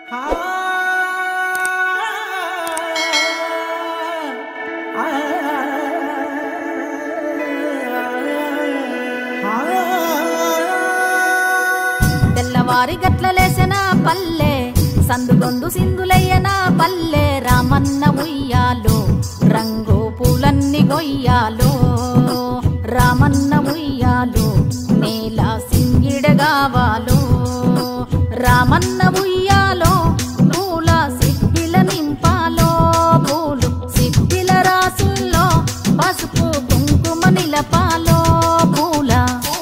తెల్లవారి గట్లలేసిన పల్లె సందుగొందు సింధులయ్యన పల్లె రామన్న ఉయ్యాలో రంగు పూలన్నీ గొయ్యాలో రామన్న ఉయ్యాలో నేల సింగిడగావాలో రామన్న ఉయ్యాలో పూల సిప్పిల నింపాలో పూలు సిప్పిల రాసుల్లో పసుపు కుంకుమ నిలపాలో పూల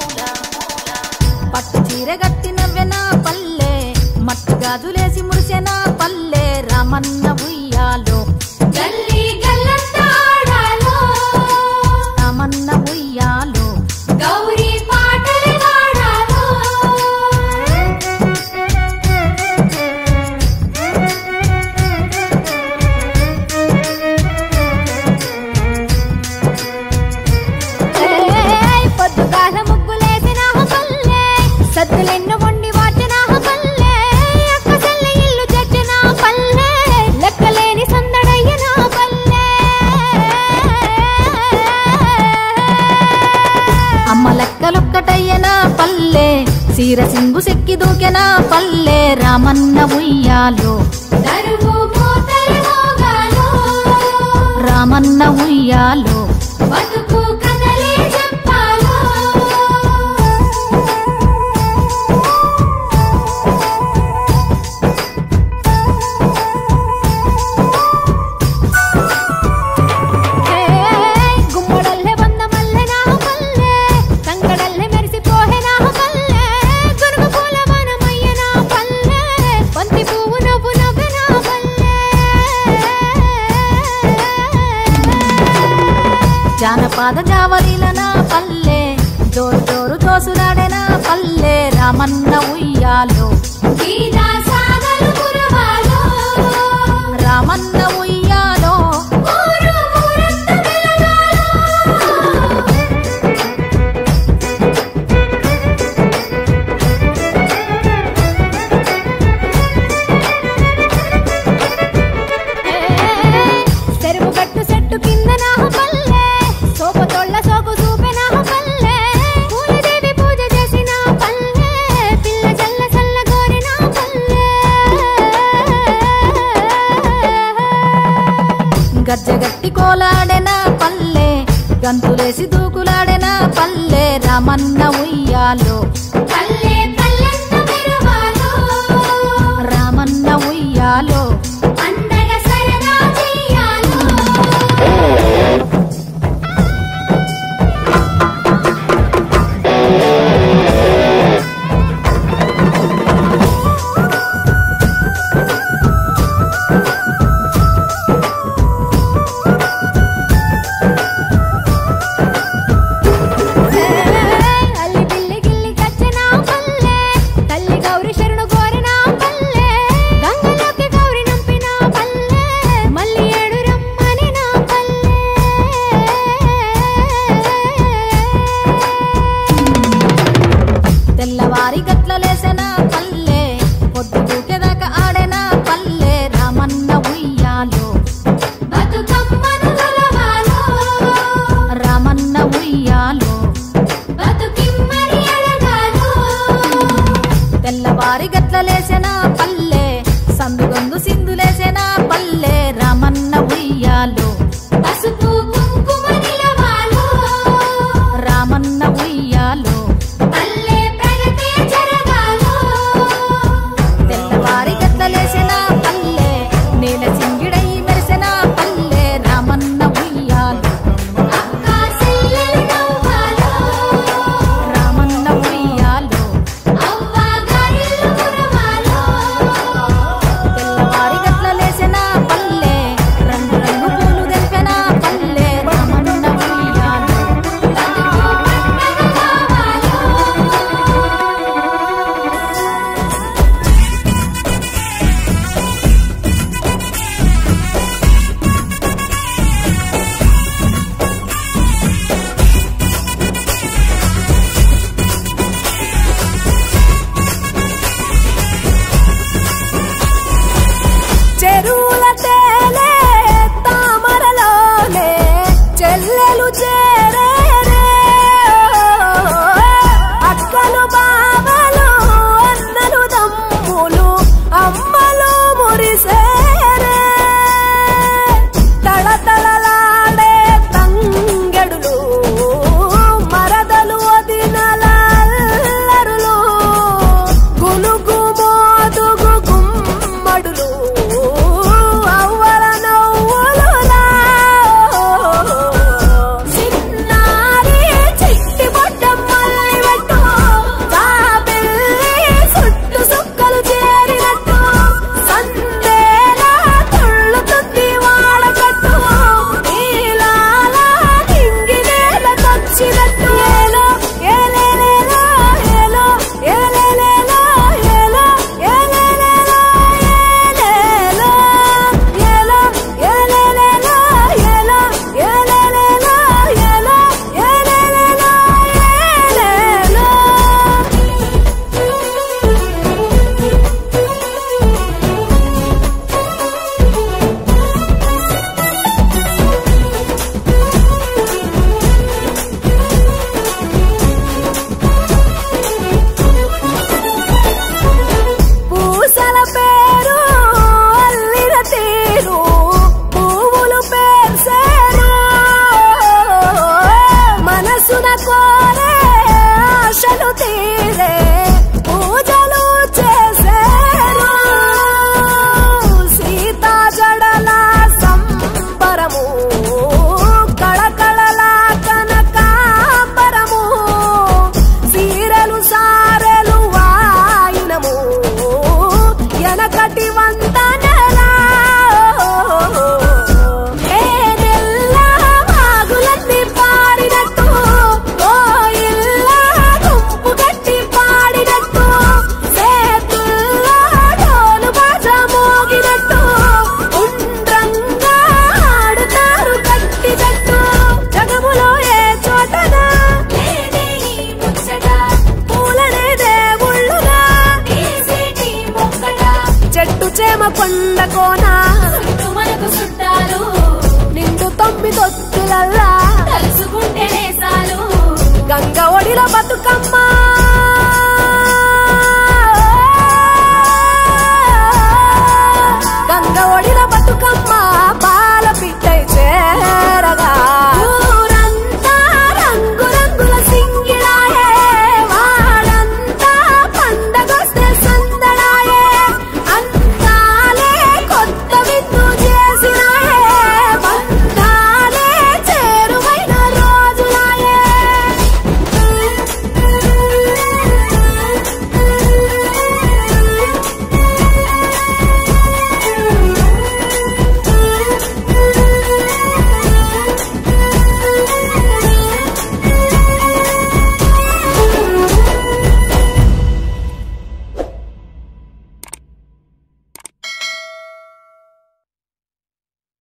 పట్టు చీర గట్టిన వెన పల్లె మట్టు గాజులేసి మురిసెన పల్లె రామన్న ఉయ్యాలో గల్లీ గల్లంతాడాలో రామన్న ఉయ్యాలో గౌరీ పాటలు పాడాలో ఏయ్ పొద్దుగాల ముగ్గులేసిన పల్లె సద్దులెన్ను వండి వాచిన పల్లె అక్క చెల్లె ఇల్లు చచ్చిన పల్లె లెక్కలేని సందడయ్యన పల్లె అమ్మ లెక్కలొక్కటయ్యన పల్లె సీర సింగు సెక్కి దూకెన పల్లె రామన్న ఉయ్యాలో దరువు మూతలు మోగాలో రామన్న ఉయ్యాలో బతుకు కథలే చెప్పాలో ఏయ్ గుమ్మడల్లే వంద మల్లె నా పల్లె కంకడల్లే మెరిసిపోహె నా పల్లె గునుగు పూల వనమయ్య నా పల్లె బంతి పువ్వు నవ్వు నవ్వె నా పల్లె జానపాద జావలిలన పల్లె జోరు జోరు జోసులాడెన పల్లె రామన్న ఉయ్యాలో గీతా సాగలు కురవాలో రామన్న ఉయ్యాలో ఊరు ఊరంతా వెలగాలో చెరువు గట్టు చెట్టు కింద నా పల్లె సోపతోళ్ళ సోకు చూపె నా పల్లె పూలదేవి పూజ చేసిన పల్లె పిల్ల చల్ల చల్ల గోరి నా పల్లె గజ్జగట్టి కోలాడెన పల్లె గంతులేసి దూకులాడెన పల్లె రామన్న ఉయ్యాలో పల్లె పల్లెంత మెరవాలో రామన్న ఉయ్యాలో పండగ సరదా చెయ్యాలో అల్లి బిల్లి గిల్లి కచ్చిన పల్లె తల్లి గౌరి శరణు కోరిన పల్లె గంగలోకి గౌరి నంపిన పల్లె మళ్ళీ ఏడు రమ్మని నా పల్లె తెల్లవారి గట్లలేసెన పల్లె పొద్దు దూకెదాకా ఆడెన పల్లె రామన్న ఉయ్యాలో బతుకమ్మను కొలవాలో రామన్న ఉయ్యాలో బతుకిమ్మని అడగాలో తెల్లవారి గట్లలేసెన పల్లె సందుగొందు సింధులేసెన పల్లె రామన్న ఉయ్యాలో పసుపు కుంకుమ నిలవాలో రామన్న ఉయ్యాలో పల్లె ప్రగతే జరగాలో తెల్లవారి గట్లలేసెన పల్లె నేల సింగిడై మెరిసెన పల్లె రామన్న ఉయ్యాలో అక్క చెల్లెలు నవ్వాలో రామన్న ఉయ్యాలో అవ్వ గారిల్లు కురవాలో చేమ కొండ కోన చుట్టూ మనకు చుట్టాలు నిండు తొమ్మిదొత్తులల్లా తలుసుకుంటే నేసాలు గంగ ఒడిలో బతుకమ్మ గంగ ఒడిలో